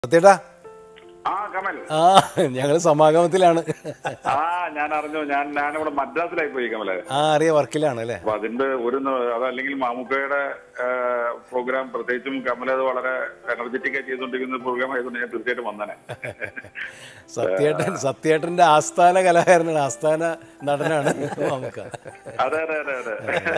സത്യേട്ടാ ആ കമൽ ആ ഞങ്ങൾ സമാഗമത്തിലാണ് ആ ഞാൻ അറിഞ്ഞു ഞാൻ ഞാനിവിടെ മദ്രാസിലായി പോയി കമലെ ആ അറിയ വർക്കിലാണ് അല്ലേ അപ്പൊ അതിന്റെ ഒരു ന- അതല്ലെങ്കിൽ മാമുക്കയുടെ പ്രോഗ്രാം പ്രത്യേകിച്ചും കമൽ അത് വളരെ എനർജറ്റിക് ആയി ചെയ്തുകൊണ്ടിരിക്കുന്ന പ്രോഗ്രാം ആയതുകൊണ്ട് ഞാൻ തീർച്ചയായിട്ടും വന്നനെ സത്യേട്ടൻ സത്യേട്ടന്റെ ആസ്ഥാന കലാകാരനാണ് ആസ്ഥാന നടനാണ് നമുക്ക് അതെ അതെ അതെ അതെ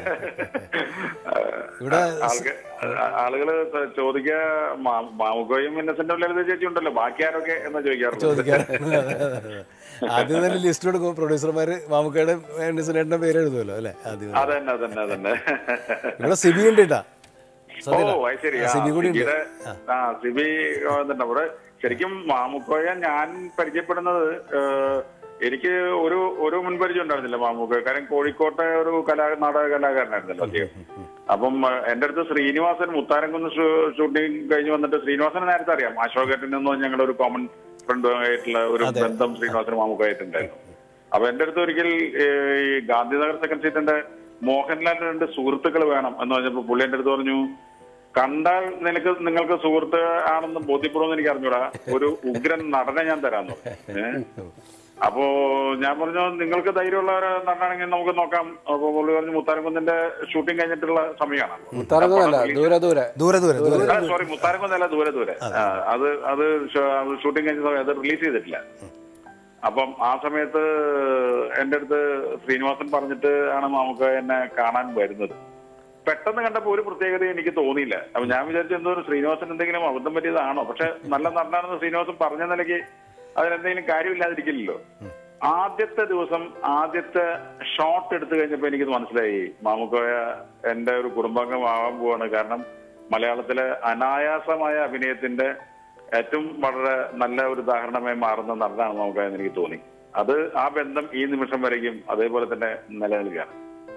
ഇവിടെ ആൾക്ക് ആളുകള് ചോദിക്കുക മാ- മാമുക്കോയും ഇന്നസെന്റും ലളിത ചേച്ചി ഉണ്ടല്ലോ ബാക്കി ആരൊക്കെ എന്ന് ചോദിക്കാറുണ്ട് ചോദിക്കാറുണ്ട് ആദ്യം തന്നെ ലിസ്റ്റ് കൊടുക്കും പ്രൊഡ്യൂസർമാര് മാമുക്കയുടെ ഡിസൈനേട്ടന്റെ പേര് എഴുതുമല്ലോ അല്ലേ ആദ്യം അതന്നെ അതന്നെ അതന്നെ ഇവിടെ സിബി ഉണ്ട് കേട്ടാ ഓ അത് ശരി ആ, സിബി കൂടി ഉണ്ട് സിബിയുടെ ആ സിബി വന്നിട്ടുണ്ട് അവിടെ ശരിക്കും മാമുക്കോയെ ഞാൻ പരിചയപ്പെടുന്നത് ഏഹ്, എനിക്ക് ഒരു ഒരു മുൻപരിചയം ഉണ്ടായിരുന്നില്ല മാമുക്ക കാരണം കോഴിക്കോട്ടെ ഒരു കലാ നാടക കലാകാരനായിരുന്നല്ലോ അദ്ദേഹം അപ്പം ഏഹ്, എന്റെ അടുത്ത് ശ്രീനിവാസൻ മുത്താരംകുന്ന് ഷൂ- ഷൂട്ടിംഗ് കഴിഞ്ഞ് വന്നിട്ട് ശ്രീനിവാസനെ നേരത്തെ അറിയാം അശോകേട്ടൻ എന്ന് ഞങ്ങളുടെ ഒരു കോമൺ ഫ്രണ്ട് ആയിട്ടുള്ള ഒരു ബന്ധം ശ്രീനിവാസൻ മാമുക്കായിട്ടുണ്ടായിരുന്നു അപ്പൊ എന്റെ അടുത്ത് ഒരിക്കൽ ഏഹ്, ഈ ഗാന്ധിനഗർ സെക്കൻഡ് സീറ്റിന്റെ മോഹൻലാലിന്റെ രണ്ട് സുഹൃത്തുക്കൾ വേണം എന്ന് പറഞ്ഞപ്പോ പുള്ളി എന്റെ അടുത്ത് പറഞ്ഞു കണ്ടാൽ നിനക്ക് നിങ്ങൾക്ക് സുഹൃത്ത് ആണെന്ന് ബോധ്യപ്പെടുമെന്ന് എനിക്ക് അറിഞ്ഞൂടാ ഒരു ഉഗ്രൻ നടനെ ഞാൻ തരാന്ന് പറഞ്ഞു ഏഹ്? അപ്പോ ഞാൻ പറഞ്ഞു നിങ്ങൾക്ക് ധൈര്യമുള്ള ഒരു നടനാണെങ്കിൽ നമുക്ക് നോക്കാം അപ്പൊ പുള്ളി പറഞ്ഞു മുത്താരംകുന്നിന്റെ ഷൂട്ടിംഗ് കഴിഞ്ഞിട്ടുള്ള സമയമാണ് മുത്തറങ്ങുമല്ല ദൂരെ ദൂരെ ദൂരെ ദൂരെ ദൂരെ സോറി മുത്താരംകുന്നല്ല ദൂരെ ദൂരെ ആ, അത് അത് ഷൂട്ടിംഗ് കഴിഞ്ഞ സമയം അത് റിലീസ് ചെയ്തിട്ടില്ല അപ്പം ആ സമയത്ത് എന്റെ അടുത്ത് ശ്രീനിവാസൻ പറഞ്ഞിട്ട് ആണ് നമുക്ക് എന്നെ കാണാൻ വരുന്നത് പെട്ടെന്ന് കണ്ടപ്പോ ഒരു പ്രത്യേകത എനിക്ക് തോന്നിയില്ല അപ്പൊ ഞാൻ വിചാരിച്ചു എന്തോ ഒരു ശ്രീനിവാസൻ എന്തെങ്കിലും അബദ്ധം പറ്റിയതാണോ പക്ഷെ നല്ല നടനാണെന്ന് ശ്രീനിവാസൻ പറഞ്ഞ നിലയ്ക്ക് അതിനെന്തെങ്കിലും കാര്യമില്ലാതിരിക്കില്ലല്ലോ ആദ്യത്തെ ദിവസം ആദ്യത്തെ ഷോട്ട് എടുത്തു കഴിഞ്ഞപ്പോ എനിക്കത് മനസ്സിലായി മാമുക്കോയ എന്റെ ഒരു കുടുംബാംഗമാവാൻ പോവാണ് കാരണം മലയാളത്തിലെ അനായാസമായ അഭിനയത്തിന്റെ ഏറ്റവും വളരെ നല്ല ഒരു ഉദാഹരണമായി മാറുന്ന നടനാണ് മാമുക്കോയ എന്ന് എനിക്ക് തോന്നി അത് ആ ബന്ധം ഈ നിമിഷം വരേക്കും അതേപോലെ തന്നെ നിലനിൽക്കുകയാണ്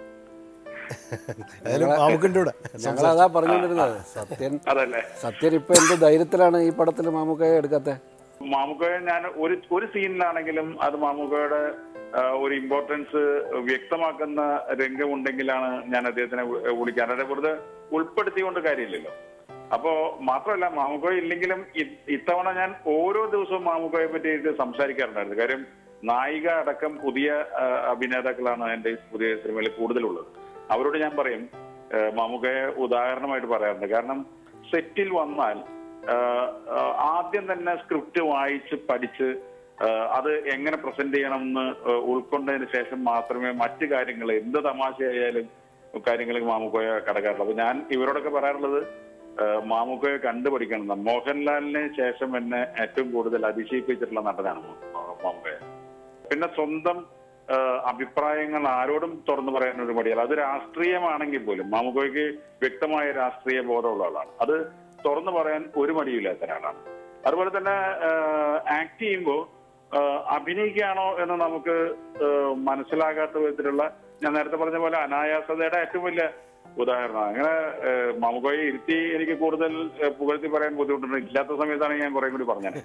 ഏതായാലും മാമുക്കുണ്ട് ഇവിടെ ഞങ്ങൾ അതാ പറഞ്ഞുകൊണ്ടിരുന്നത് സത്യൻ അതല്ലേ സത്യൻ ഇപ്പൊ എന്ത് ധൈര്യത്തിലാണ് ഈ പടത്തിൽ മാമുക്കയെ എടുക്കാത്തെ മാമുക്കോയെ ഞാൻ ഒരു ഒരു സീനിലാണെങ്കിലും അത് മാമുക്കോയുടെ ആ, ഒരു ഇമ്പോർട്ടൻസ് വ്യക്തമാക്കുന്ന രംഗമുണ്ടെങ്കിലാണ് ഞാൻ അദ്ദേഹത്തിനെ വി- വിളിക്കാൻ അതായത് വെറുതെ ഉൾപ്പെടുത്തിക്കൊണ്ട് കാര്യമില്ലല്ലോ അപ്പോ മാത്രമല്ല മാമുക്കോയ ഇല്ലെങ്കിലും ഇ- ഇത്തവണ ഞാൻ ഓരോ ദിവസവും മാമുക്കോയെ പറ്റിയിട്ട് സംസാരിക്കാറുണ്ടായിരുന്നു കാര്യം നായിക അടക്കം പുതിയ ആ, അഭിനേതാക്കളാണ് എന്റെ ഈ പുതിയ സിനിമയിൽ കൂടുതലുള്ളത് അവരോട് ഞാൻ പറയും ആ, മാമുക്കയെ ഉദാഹരണമായിട്ട് പറയാറുണ്ട് കാരണം സെറ്റിൽ വന്നാൽ ആഹ് ആഹ് ആദ്യം തന്നെ സ്ക്രിപ്റ്റ് വായിച്ച് പഠിച്ച് ആഹ് അത് എങ്ങനെ പ്രസന്റ് ചെയ്യണം എന്ന് ആഹ് ഉൾക്കൊണ്ടതിന് ശേഷം മാത്രമേ മറ്റു കാര്യങ്ങൾ എന്ത് തമാശയായാലും കാര്യങ്ങളിൽ മാമുക്കോയ കടക്കാറുള്ളൂ അപ്പൊ ഞാൻ ഇവരോടൊക്കെ പറയാറുള്ളത് ആഹ് മാമുക്കോയെ കണ്ടുപഠിക്കണം മോഹൻലാലിന് ശേഷം എന്നെ ഏറ്റവും കൂടുതൽ അതിശയിപ്പിച്ചിട്ടുള്ള നടനാണ് മാ- മാമുക്കോയ പിന്നെ സ്വന്തം ആഹ് അഭിപ്രായങ്ങൾ ആരോടും തുറന്നു പറയാൻ ഒരു മടിയല്ല അത് രാഷ്ട്രീയമാണെങ്കിൽ പോലും മാമുക്കോയ്ക്ക് വ്യക്തമായ രാഷ്ട്രീയ ബോധമുള്ള ആളാണ് അത് തുറന്നു പറയാൻ ഒരു മടിയില്ലാത്ത ഒരാളാണ് അതുപോലെ തന്നെ ആക്ട് ചെയ്യുമ്പോൾ അഭിനയിക്കുകയാണോ എന്ന് നമുക്ക് ആഹ് മനസ്സിലാകാത്ത വിധത്തിലുള്ള ഞാൻ നേരത്തെ പറഞ്ഞ പോലെ അനായാസതയുടെ ഏറ്റവും വലിയ ഉദാഹരണം അങ്ങനെ ആഹ് മാമുക്കോയെ ഇരുത്തി എനിക്ക് കൂടുതൽ ആഹ് പുകഴ്ത്തി പറയാൻ ബുദ്ധിമുട്ടുണ്ട് ഇല്ലാത്ത സമയത്താണ് ഞാൻ കുറെ കൂടി പറഞ്ഞത്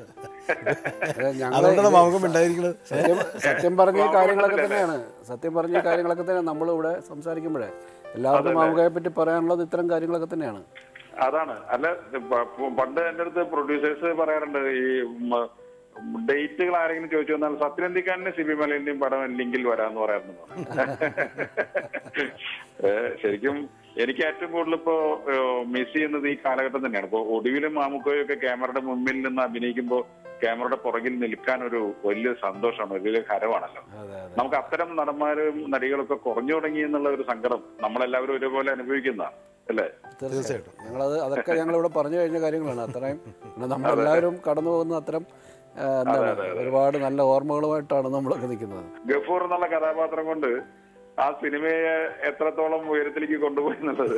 ഞങ്ങൾ അതുകൊണ്ടാണ് മാമുക്കം ഉണ്ടായിരിക്കുന്നത് സത്യം സത്യം പറഞ്ഞ ഈ കാര്യങ്ങളൊക്കെ തന്നെയാണ് സത്യം പറഞ്ഞ ഈ കാര്യങ്ങളൊക്കെ തന്നെ നമ്മളിവിടെ സംസാരിക്കുമ്പോഴേ എല്ലാവർക്കും മാമുകയെ പറ്റി പറയാനുള്ളത് ഇത്തരം കാര്യങ്ങളൊക്കെ തന്നെയാണ് അതാണ് അല്ല പ- പ- പണ്ട് എന്റെ അടുത്ത് പ്രൊഡ്യൂസേഴ്സ് പറയാറുണ്ട് ഈ ഡേറ്റുകൾ ആരെങ്കിലും ചോദിച്ചു വന്നാൽ സത്യനന്ദിക്കാരന്റെ സിബി മലയിന്റെയും പടം ലിങ്കിൽ വരാന്ന് പറയാറുണ്ട് ഏ, ശരിക്കും എനിക്ക് ഏറ്റവും കൂടുതൽ ഇപ്പോ മിസ് ചെയ്യുന്നത് ഈ കാലഘട്ടം തന്നെയാണ് ഇപ്പൊ ഒടുവിലും മാമുക്കോയൊക്കെ ക്യാമറയുടെ മുമ്പിൽ നിന്ന് അഭിനയിക്കുമ്പോൾ ക്യാമറയുടെ പുറകിൽ നിൽക്കാൻ ഒരു വലിയ സന്തോഷമാണ് വലിയ ഹരമാണല്ലോ അതെ അതെ നമുക്ക് അത്തരം നടന്മാരും നടികളൊക്കെ കുറഞ്ഞു തുടങ്ങി എന്നുള്ള ഒരു സങ്കടം നമ്മളെല്ലാവരും ഒരുപോലെ അനുഭവിക്കുന്നതാണ് അല്ലേ തീർച്ചയായിട്ടും ഞങ്ങളത് അതൊക്കെ ഞങ്ങളിവിടെ പറഞ്ഞു കഴിഞ്ഞ കാര്യങ്ങളാണ് അത്രയും പിന്നെ നമ്മളെല്ലാവരും കടന്നു പോകുന്ന അത്തരം ആ, എന്താണ് ഒരുപാട് നല്ല ഓർമ്മകളുമായിട്ടാണ് നമ്മളൊക്കെ നിൽക്കുന്നത് ഗഫൂർ എന്നുള്ള കഥാപാത്രം കൊണ്ട് ആ സിനിമയെ എത്രത്തോളം ഉയരത്തിലേക്ക് കൊണ്ടുപോയി എന്നുള്ളത്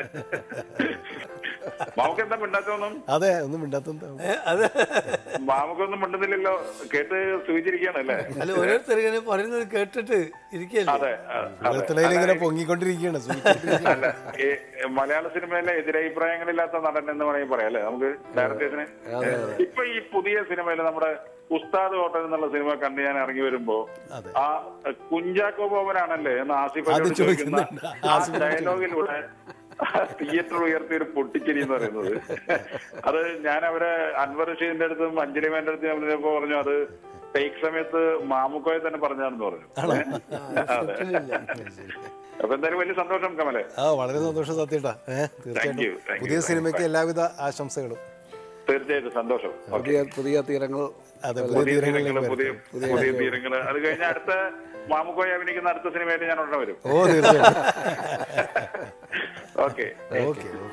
മാമുക്ക് എന്താ മിണ്ടാത്തൊന്നും അതെ ഒന്നും മിണ്ടാത്ത മാമുക്കൊന്നും മിണ്ടുന്നില്ലല്ലോ കേട്ട് സൂചിച്ചിരിക്കുകയാണ് അല്ലേ അല്ല ഓരോരുത്തർ ഇങ്ങനെ പറയുന്നത് കേട്ടിട്ട് ഇരിക്കല്ലേ അതെ അ- അതെ. വെളുത്തലയിൽ ഇങ്ങനെ പൊങ്ങിക്കൊണ്ടിരിക്കുകയാണ് സൂചിച്ചിട്ടിരിക്കുകയാണ്. അല്ല ഈ മലയാള സിനിമയിലെ എതിരഭിപ്രായങ്ങളില്ലാത്ത നടൻ എന്ന് വേണമെങ്കിൽ പറയാം അല്ലേ നമുക്ക് ഡയറക്ടേഴ്സിന് ഇപ്പൊ ഈ പുതിയ സിനിമയിൽ നമ്മുടെ ഉസ്താദ് ഹോട്ടൽ എന്നുള്ള സിനിമ കണ്ട് ഞാൻ ഇറങ്ങി വരുമ്പോ അതെ. ആ കുഞ്ചാക്കോ ബോബനാണല്ലേ എന്ന് ആസിഫ് അലിയോട് അത് ചോദിക്കുന്ന ചോദിക്കുന്നുണ്ട്. ആ ഡയലോഗിലൂടെ തിയേറ്റർ ഉയർത്തിയ ഒരു പൊട്ടിച്ചിരി എന്ന് പറയുന്നത് അത് ഞാൻ അവരെ അൻവർ റഷീദിന്റെ അടുത്തും അഞ്ജലി മേന്റെ അടുത്തും ഞാൻ പറഞ്ഞപ്പോ പറഞ്ഞു അത് ടേക്ക് സമയത്ത് മാമുക്കോയെ തന്നെ പറഞ്ഞാണെന്ന് പറഞ്ഞു അതെ അപ്പൊ എന്തായാലും വലിയ സന്തോഷം കമലെ ആ വളരെ സന്തോഷം സത്യേട്ടാ ഏഹ് you, തീർച്ചയായിട്ടും thank you പുതിയ very സിനിമയ്ക്ക് എല്ലാവിധ ആശംസകളും തീർച്ചയായിട്ടും സന്തോഷം പുതിയ പുതിയ തീരങ്ങൾ അതെ പുതിയ പുതിയ തീരങ്ങള് തീരങ്ങളിലേക്ക് പുതിയ വരട്ടെ. പുതിയ തീരങ്ങള് അത് കഴിഞ്ഞ അടുത്ത മാമുക്കോയെ അഭിനയിക്കുന്ന അടുത്ത സിനിമയായിട്ട് ഞാൻ ഉടനെ വരും ഓ തീർച്ചയായിട്ടും ഓക്കെ ഓക്കെ